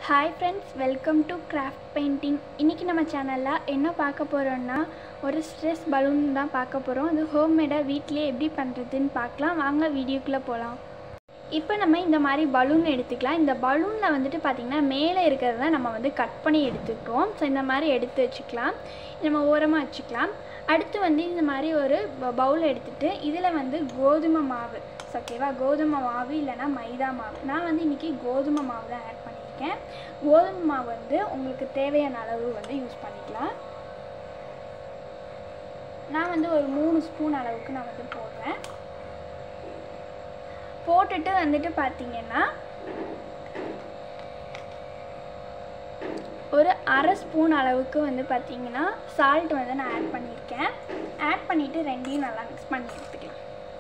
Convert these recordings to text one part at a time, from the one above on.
hi friends welcome to craft painting இன்றைக்கி நம்ம சேனலில் என்ன பார்க்க போகிறோன்னா ஒரு ஸ்ட்ரெஸ் பலூன் தான் பார்க்க போகிறோம் அது ஹோம்மேடாக வீட்டிலே எப்படி பண்ணுறதுன்னு பார்க்கலாம் வாங்க வீடியோக்குள்ளே போகலாம் இப்போ நம்ம இந்த மாதிரி பலூன் எடுத்துக்கலாம் இந்த பலூனில் வந்துட்டு பார்த்திங்கன்னா மேலே இருக்கிறத நம்ம வந்து கட் பண்ணி எடுத்துக்கிறோம் ஸோ இந்த மாதிரி எடுத்து வச்சுக்கலாம் நம்ம ஓரமாக வச்சுக்கலாம் அடுத்து வந்து இந்த மாதிரி ஒரு பவுல் எடுத்துகிட்டு இதில் வந்து கோதுமை மாவு ஓகேவா கோதுமை மாவு இல்லைனா மைதா மாவு நான் வந்து இன்றைக்கி கோதுமை மாவு தான் ஆட் பண்ணியிருக்கேன் கோதுமை மாவு வந்து உங்களுக்கு தேவையான அளவு வந்து யூஸ் பண்ணிக்கலாம் நான் வந்து ஒரு மூணு ஸ்பூன் அளவுக்கு நான் வந்து போடுறேன் போட்டுட்டு வந்துட்டு பார்த்தீங்கன்னா ஒரு அரை ஸ்பூன் அளவுக்கு வந்து பார்த்தீங்கன்னா சால்ட் வந்து நான் ஆட் பண்ணியிருக்கேன் ஆட் பண்ணிவிட்டு ரெண்டையும் நல்லா மிக்ஸ் பண்ணி எடுத்துக்கலாம்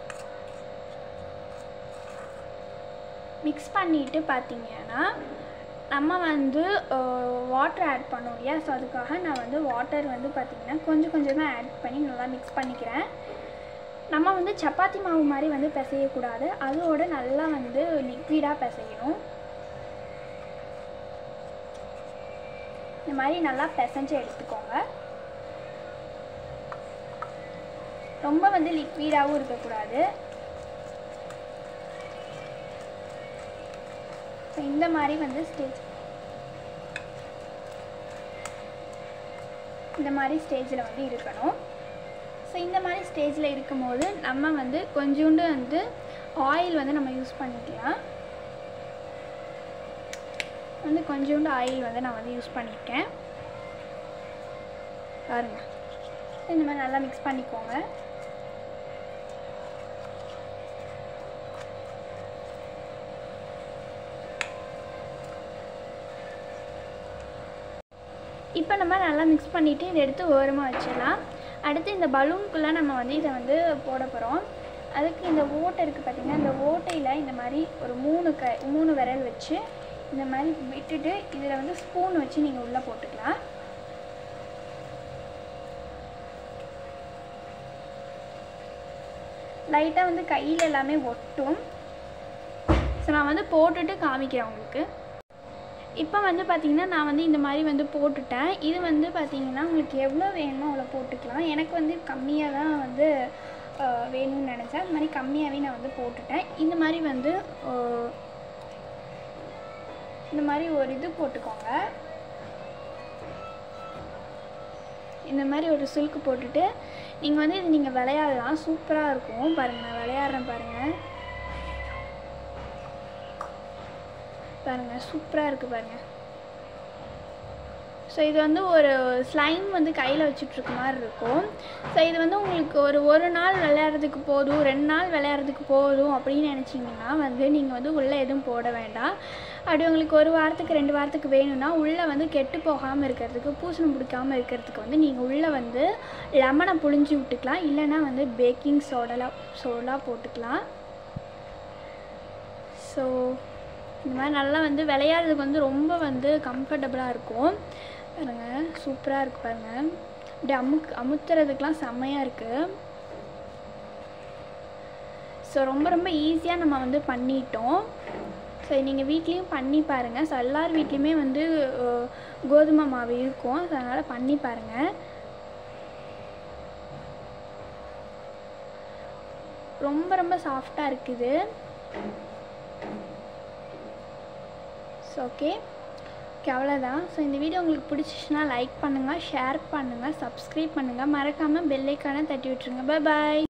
மிக்ஸ் பண்ணிவிட்டு பார்த்தீங்கன்னா நம்ம வந்து வாட்டர் ஆட் பண்ணோம் இல்லையா ஸோ அதுக்காக நான் வந்து வாட்டர் வந்து பார்த்திங்கன்னா கொஞ்சம் கொஞ்சமாக ஆட் பண்ணி நல்லா மிக்ஸ் பண்ணிக்கிறேன் நம்ம வந்து சப்பாத்தி மாவு மாதிரி வந்து பிசையக்கூடாது அதோட நல்லா வந்து லிக்விடாக பிசையணும் இந்த மாதிரி நல்லா பிசைஞ்சு எடுத்துக்கோங்க ரொம்ப வந்து லிக்விடாகவும் இருக்கக்கூடாது ஸோ இந்த மாதிரி வந்து ஸ்டேஜ் இந்த மாதிரி ஸ்டேஜில் வந்து இருக்கணும் ஸோ இந்த மாதிரி ஸ்டேஜில் இருக்கும்போது நம்ம வந்து கொஞ்சோண்டு வந்து ஆயில் வந்து நம்ம யூஸ் பண்ணிக்கலாம் வந்து கொஞ்சோண்டு ஆயில் வந்து நான் வந்து யூஸ் பண்ணியிருக்கேன் பாருங்க இந்த மாதிரி நல்லா மிக்ஸ் பண்ணிக்கோங்க இப்போ நம்ம நல்லா மிக்ஸ் பண்ணிவிட்டு இதை எடுத்து ஓரமாக வச்சிடலாம் அடுத்து இந்த பலூனுக்குள்ளே நம்ம வந்து இதை வந்து போட போகிறோம் அதுக்கு இந்த ஓட்டை இருக்குது பார்த்திங்கன்னா இந்த ஓட்டையில் இந்த மாதிரி ஒரு மூணு க மூணு விரல் வச்சு இந்த மாதிரி விட்டுட்டு இதில் வந்து ஸ்பூன் வச்சு நீங்கள் உள்ளே போட்டுக்கலாம் லைட்டாக வந்து கையில் எல்லாமே ஒட்டும் ஸோ நான் வந்து போட்டுட்டு காமிக்கிறேன் உங்களுக்கு இப்போ வந்து பார்த்திங்கன்னா நான் வந்து இந்த மாதிரி வந்து போட்டுட்டேன் இது வந்து பார்த்திங்கன்னா உங்களுக்கு எவ்வளோ வேணுமோ அவ்வளோ போட்டுக்கலாம் எனக்கு வந்து கம்மியாக தான் வந்து வேணும்னு நினச்சேன் அது மாதிரி கம்மியாகவே நான் வந்து போட்டுட்டேன் இந்த மாதிரி வந்து இந்த மாதிரி ஒரு இது போட்டுக்கோங்க இந்த மாதிரி ஒரு சுல்க்கு போட்டுட்டு நீங்கள் வந்து இது நீங்கள் விளையாடலாம் சூப்பராக இருக்கும் பாருங்கள் நான் விளையாடுறேன் பாருங்கள் பாருங்கள் சூப்பராக இருக்குது பாருங்கள் ஸோ இது வந்து ஒரு ஸ்லைம் வந்து கையில் வச்சுட்ருக்க மாதிரி இருக்கும் ஸோ இது வந்து உங்களுக்கு ஒரு ஒரு நாள் விளையாடுறதுக்கு போதும் ரெண்டு நாள் விளையாடுறதுக்கு போதும் அப்படின்னு நினச்சிங்கன்னா வந்து நீங்கள் வந்து உள்ளே எதுவும் போட வேண்டாம் அப்படி உங்களுக்கு ஒரு வாரத்துக்கு ரெண்டு வாரத்துக்கு வேணும்னா உள்ளே வந்து கெட்டு போகாமல் இருக்கிறதுக்கு பூசணம் பிடிக்காமல் இருக்கிறதுக்கு வந்து நீங்கள் உள்ளே வந்து லெமனை புழிஞ்சு விட்டுக்கலாம் இல்லைனா வந்து பேக்கிங் சோடலாம் சோடா போட்டுக்கலாம் ஸோ இந்த மாதிரி நல்லா வந்து விளையாடுறதுக்கு வந்து ரொம்ப வந்து கம்ஃபர்டபுளாக இருக்கும் பாருங்கள் சூப்பராக இருக்குது பாருங்கள் இப்படி அமுக் அமுத்துறதுக்கெலாம் செம்மையாக இருக்குது ஸோ ரொம்ப ரொம்ப ஈஸியாக நம்ம வந்து பண்ணிட்டோம் ஸோ நீங்கள் வீட்லேயும் பண்ணி பாருங்கள் ஸோ எல்லார் வீட்லேயுமே வந்து கோதுமை மாவு இருக்கும் ஸோ அதனால் பண்ணி பாருங்கள் ரொம்ப ரொம்ப சாஃப்டாக இருக்குது ஸோ ஓகே ஓகே அவ்வளோதான் ஸோ இந்த வீடியோ உங்களுக்கு பிடிச்சிச்சுன்னா லைக் பண்ணுங்கள் ஷேர் பண்ணுங்கள் சப்ஸ்கிரைப் பண்ணுங்கள் மறக்காமல் பெல்லைக்கான தட்டி விட்டுருங்க பாய்